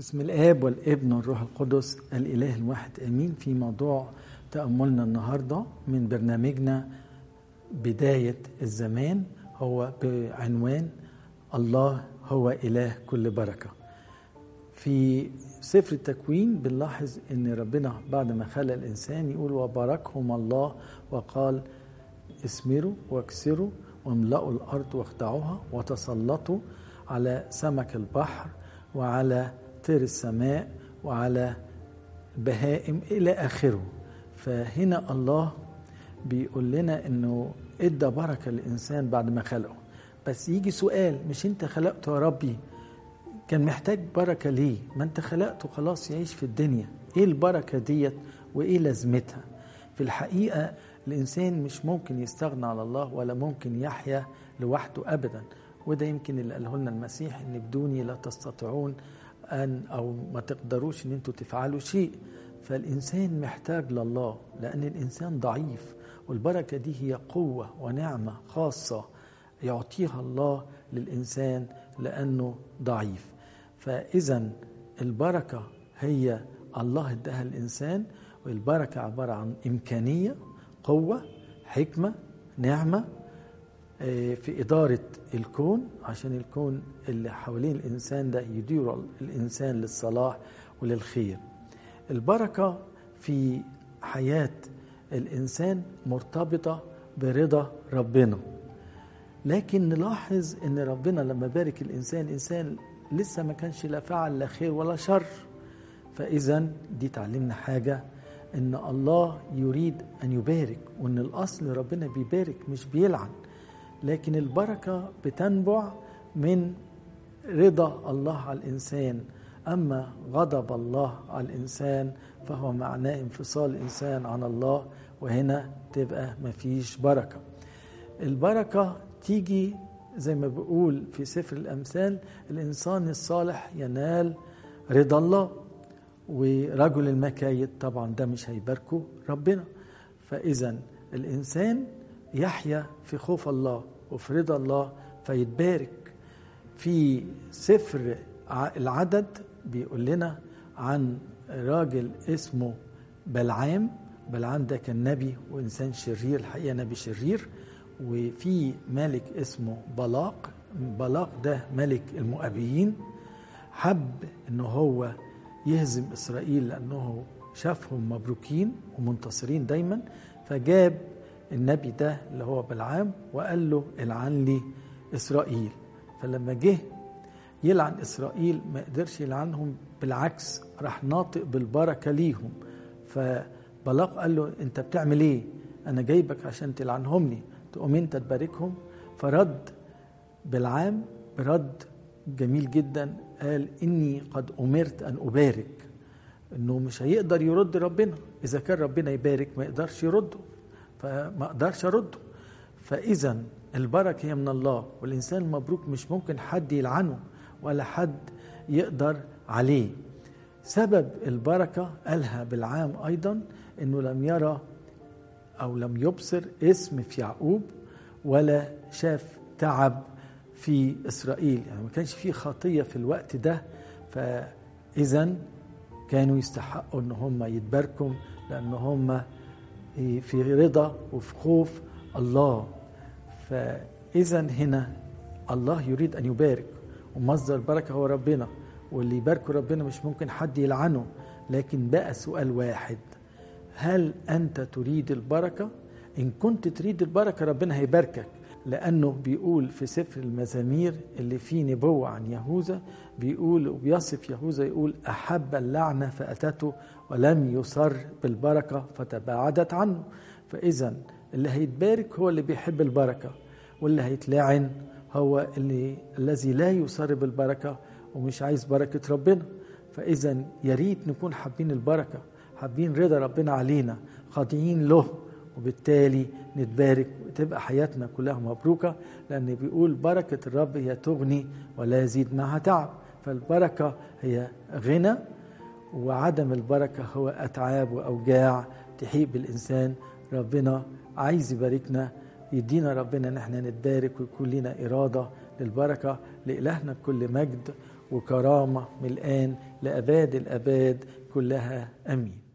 بسم الآب والابن والروح القدس الإله الواحد آمين في موضوع تأملنا النهاردة من برنامجنا بداية الزمان هو بعنوان الله هو إله كل بركة في سفر التكوين بنلاحظ ان ربنا بعد ما خلق الانسان يقول وباركهم الله وقال اسمروا واكسروا واملأوا الارض واخدعوها وتسلطوا على سمك البحر وعلى طير السماء وعلى بهائم الى اخره فهنا الله بيقول لنا انه ادى بركه للانسان بعد ما خلقه بس يجي سؤال مش انت خلقته يا ربي كان محتاج بركه ليه ما انت خلقته خلاص يعيش في الدنيا ايه البركه ديت وايه لازمتها في الحقيقه الانسان مش ممكن يستغنى على الله ولا ممكن يحيا لوحده ابدا وده يمكن اللي قاله لنا المسيح ان بدوني لا تستطيعون ان او ما تقدروش ان انتوا تفعلوا شيء فالانسان محتاج لله لان الانسان ضعيف والبركه دي هي قوه ونعمه خاصه يعطيها الله للانسان لانه ضعيف فاذا البركه هي الله اداها الانسان والبركه عباره عن امكانيه قوه حكمه نعمه في إدارة الكون عشان الكون اللي حوالين الإنسان ده يدير الإنسان للصلاح وللخير البركة في حياة الإنسان مرتبطة برضا ربنا لكن نلاحظ ان ربنا لما بارك الانسان الانسان لسه ما كانش لا فعل لا خير ولا شر فاذا دي تعلمنا حاجه ان الله يريد ان يبارك وان الاصل ربنا بيبارك مش بيلعن لكن البركه بتنبع من رضا الله على الانسان اما غضب الله على الانسان فهو معناه انفصال الانسان عن الله وهنا تبقى مفيش بركه البركه تيجي زي ما بيقول في سفر الامثال الانسان الصالح ينال رضا الله ورجل المكايد طبعا ده مش هيباركه ربنا فاذا الانسان يحيا في خوف الله وفي رضا الله فيتبارك في سفر العدد بيقول لنا عن راجل اسمه بلعام بلعام ده كان نبي وانسان شرير الحقيقه نبي شرير وفي ملك اسمه بلاق بلاق ده ملك المؤابيين حب ان هو يهزم اسرائيل لانه شافهم مبروكين ومنتصرين دايما فجاب النبي ده اللي هو بلعام وقال له العن لي اسرائيل فلما جه يلعن اسرائيل ما قدرش يلعنهم بالعكس راح ناطق بالبركه ليهم فبلاق قال له انت بتعمل ايه انا جايبك عشان تلعنهم لي تقوم انت تباركهم فرد بالعام برد جميل جدا قال اني قد امرت ان ابارك انه مش هيقدر يرد ربنا اذا كان ربنا يبارك ما يقدرش يرده فما اقدرش ارده فاذا البركه هي من الله والانسان المبروك مش ممكن حد يلعنه ولا حد يقدر عليه سبب البركه قالها بالعام ايضا انه لم يرى او لم يبصر اسم في يعقوب ولا شاف تعب في اسرائيل يعني ما كانش في خطيه في الوقت ده فاذا كانوا يستحقوا ان هم يتباركوا لان هم في رضا وفي خوف الله فاذا هنا الله يريد ان يبارك ومصدر البركه هو ربنا واللي يباركه ربنا مش ممكن حد يلعنه لكن بقى سؤال واحد هل انت تريد البركه ان كنت تريد البركه ربنا هيباركك لانه بيقول في سفر المزامير اللي فيه نبوه عن يهوذا بيقول وبيصف يهوذا يقول احب اللعنه فاتته ولم يصر بالبركه فتباعدت عنه فاذا اللي هيتبارك هو اللي بيحب البركه واللي هيتلعن هو اللي الذي لا يصر بالبركه ومش عايز بركه ربنا فاذا يا ريت نكون حابين البركه حابين رضا ربنا علينا خاضعين له وبالتالي نتبارك وتبقى حياتنا كلها مبروكة لأن بيقول بركة الرب هي تغني ولا يزيد معها تعب فالبركة هي غنى وعدم البركة هو أتعاب وأوجاع تحيق بالإنسان ربنا عايز يباركنا يدينا ربنا ان احنا نتبارك ويكون لنا إرادة للبركة لإلهنا كل مجد وكرامة من الآن لأباد الأباد كلها أمين